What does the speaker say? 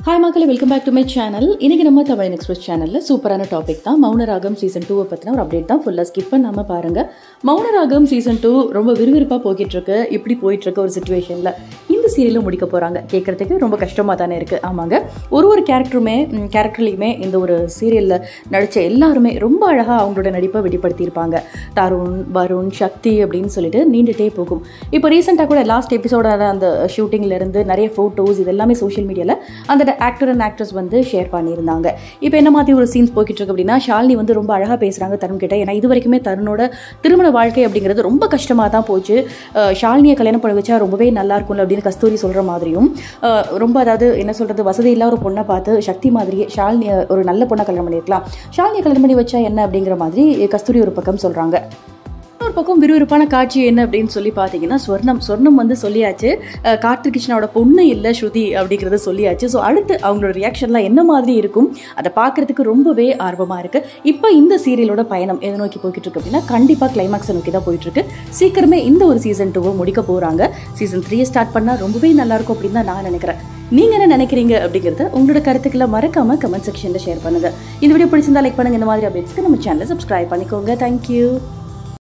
hi மக்களே welcome back to my channel இன்னைக்கு நம்ம தமிழ் எக்ஸ்பிரஸ் சேனலில் சூப்பரான டாபிக் தான் மௌனராகம் சீசன் டூவை பற்றின ஒரு அப்டேட் தான் ஃபுல்லாக ஸ்கிப் பண்ணாமல் பாருங்கள் மௌனராகம் சீசன் டூ ரொம்ப விறுவிறுப்பாக போய்கிட்டு இருக்கு இப்படி போயிட்டு இருக்க ஒரு சுச்சுவேஷனில் இந்த சீரியலும் முடிக்க போகிறாங்க கேட்குறதுக்கு ரொம்ப கஷ்டமாக தானே இருக்குது ஆமாங்க ஒரு ஒரு கேரக்டருமே கேரக்டர்லையுமே இந்த ஒரு சீரியலில் நடித்த எல்லாருமே ரொம்ப அழகாக அவங்களோட நடிப்பை வெளிப்படுத்தியிருப்பாங்க தருண் வருண் சக்தி அப்படின்னு சொல்லிட்டு நீண்டுட்டே போகும் இப்போ ரீசெண்டாக கூட லாஸ்ட் எபிசோடான அந்த ஷூட்டிங்லேருந்து நிறைய ஃபோட்டோஸ் இது எல்லாமே சோஷியல் மீடியாவில் அந்த ஆக்டர் அண்ட் ஆக்ட்ரஸ் வந்து ஷேர் பண்ணியிருந்தாங்க இப்போ என்ன மாதிரி ஒரு சீன்ஸ் போய்கிட்டு இருக்கு அப்படின்னா ஷாலினி வந்து ரொம்ப அழகாக பேசுகிறாங்க தருண் கிட்ட ஏன்னா இது வரைக்குமே தருணோட திருமண வாழ்க்கை அப்படிங்கிறது ரொம்ப கஷ்டமாக தான் போச்சு அஹ் ஷாலினியை கல்யாணம் பண்ணி வச்சா ரொம்பவே நல்லா இருக்கும்ல அப்படின்னு கஸ்தூரி சொல்கிற மாதிரியும் அஹ் ரொம்ப அதாவது என்ன சொல்கிறது வசதி இல்லாத ஒரு பொண்ணை பார்த்து சக்தி மாதிரியே ஷாலினியை ஒரு நல்ல பொண்ணை கல்யாணம் பண்ணியிருக்கலாம் ஷாலினியை கல்யாணம் பண்ணி வச்சா என்ன அப்படிங்கிற மாதிரி கஸ்தூரி ஒரு பக்கம் சொல்கிறாங்க இன்னொரு பக்கம் விறுவிறுப்பான காட்சி என்ன அப்படின்னு சொல்லி பார்த்தீங்கன்னா ஸ்வர்ணம் ஸ்வர்ணம் வந்து சொல்லியாச்சு அஹ் கார்த்திக் கிருஷ்ணாவோட பொண்ணு இல்லை ஸ்ருதி அப்படிங்கிறத சொல்லியாச்சு ஸோ அடுத்து அவங்களோட ரியாக்ஷன்லாம் என்ன மாதிரி இருக்கும் அதை பார்க்கறதுக்கு ரொம்பவே ஆர்வமாக இருக்குது இப்போ இந்த சீரியலோட பயணம் எதை நோக்கி போய்கிட்டு இருக்கு அப்படின்னா கண்டிப்பாக கிளைமாக்ஸை நோக்கி தான் போயிட்டு இருக்கு சீக்கிரமே இந்த ஒரு சீசன் டூவை முடிக்க போகிறாங்க சீசன் த்ரீயை ஸ்டார்ட் பண்ணால் ரொம்பவே நல்லாயிருக்கும் அப்படின்னு தான் நான் நினைக்கிறேன் நீங்கள் என்ன நினைக்கிறீங்க அப்படிங்கிறத உங்களோட கருத்துக்களை மறக்காம கமெண்ட் செக்ஷனில் ஷேர் பண்ணுங்கள் இந்த வீடியோ பிடிச்சிருந்தா லைக் பண்ணுங்க இந்த மாதிரி அப்டேட்ஸ்க்கு நம்ம சேனலை சப்ஸ்கிரைப் பண்ணிக்கோங்க தேங்க்யூ